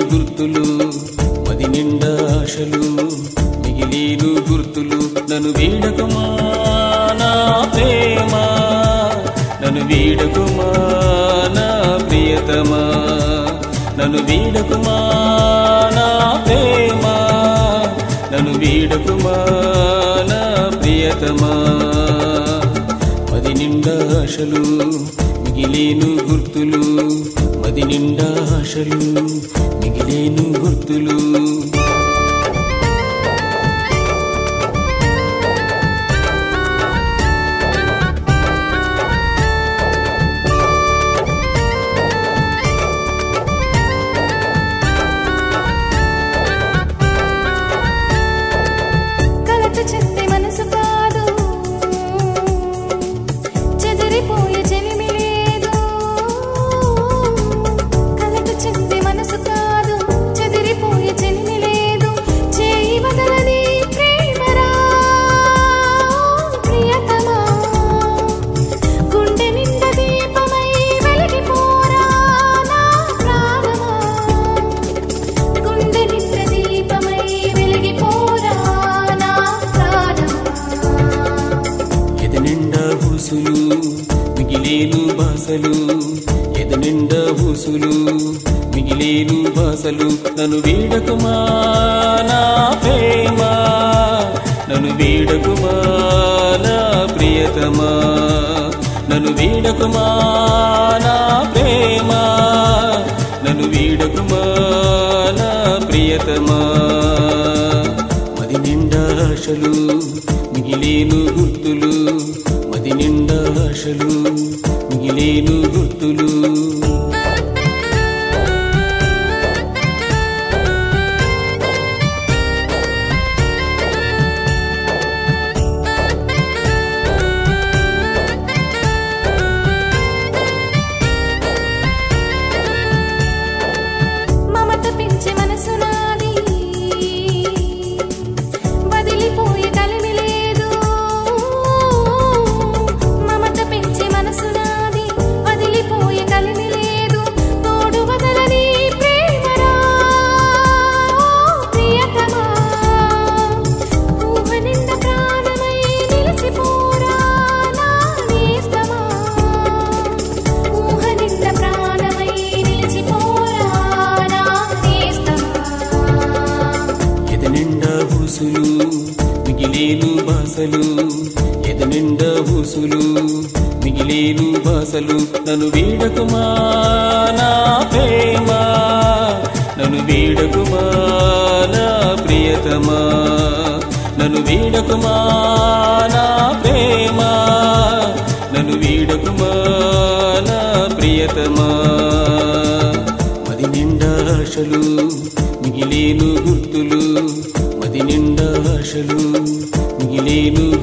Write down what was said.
గుర్తులు మది నిండా ఆశలు మిగిలేను గుర్తులు నన్ను వీడకుమా నా ప్రేమ నన్ను వీడకుమా నా ప్రియతమా నన్ను వీడకుమా నా ప్రేమ నన్ను వీడకుమా నా ప్రియతమా మది నిండా ఆశలు మిగిలేను గుర్తులు మది నిండా ఆశలు మిగిలేను గుర్తులు కలత చెంది మనసు కాదు చెదిరిపోయే చెలిమి లేదు కలత చెంది మనసు కాదు చెదిరిపోయే చెలిమి లేదు చేయి వదలని ప్రేమరా ప్రియతమా గుండె నిండా దీపమై వెలిగిపోరా నా ప్రాణమా గుండె నిండా దీపమై వెలిగిపోరా నా ప్రాణమా ఎద నిండా ఊసులు మిగిలేను బాసలు ఎద నిండా ఊసులు మిగిలేను బాసలు నన్ను వీడకుమా నా ప్రేమ నన్ను వీడకుమా నా ప్రియతమా నన్ను వీడకుమా నా ప్రేమ నన్ను వీడకుమా నా ప్రియతమా మది నిండా ఆశలు మిగిలేను గుర్తులు మది నిండా ఆశలు మిగిలేను గుర్తులు మమత పెంచే మనసు నాది వదిలిపోయే కలిమి లేదు మమత పెంచే మనసు నాది వదిలిపోయే కలిమి లేదు తోడు వదలని ప్రేమరా ప్రియతమా ఊహ నిండా ప్రాణమై నిలిచిపోరా నా నేస్తమా ఊహ నిండా ప్రాణమై నిలిచిపోరా నా నేస్తమా ఎద నిండా ఊసులు మిగిలేను బాసలు ఎద నిండా ఊసులు మిగిలేను బాసలు నన్ను వీడకుమా నా ప్రేమ నన్ను వీడకుమా నా ప్రియతమా నన్ను వీడకుమా నా ప్రేమ నన్ను వీడకుమా నా ప్రియతమా మది నిండా ఆశలు మిగిలేను గుర్తులు మది నిండా ఆశలు మిగిలేను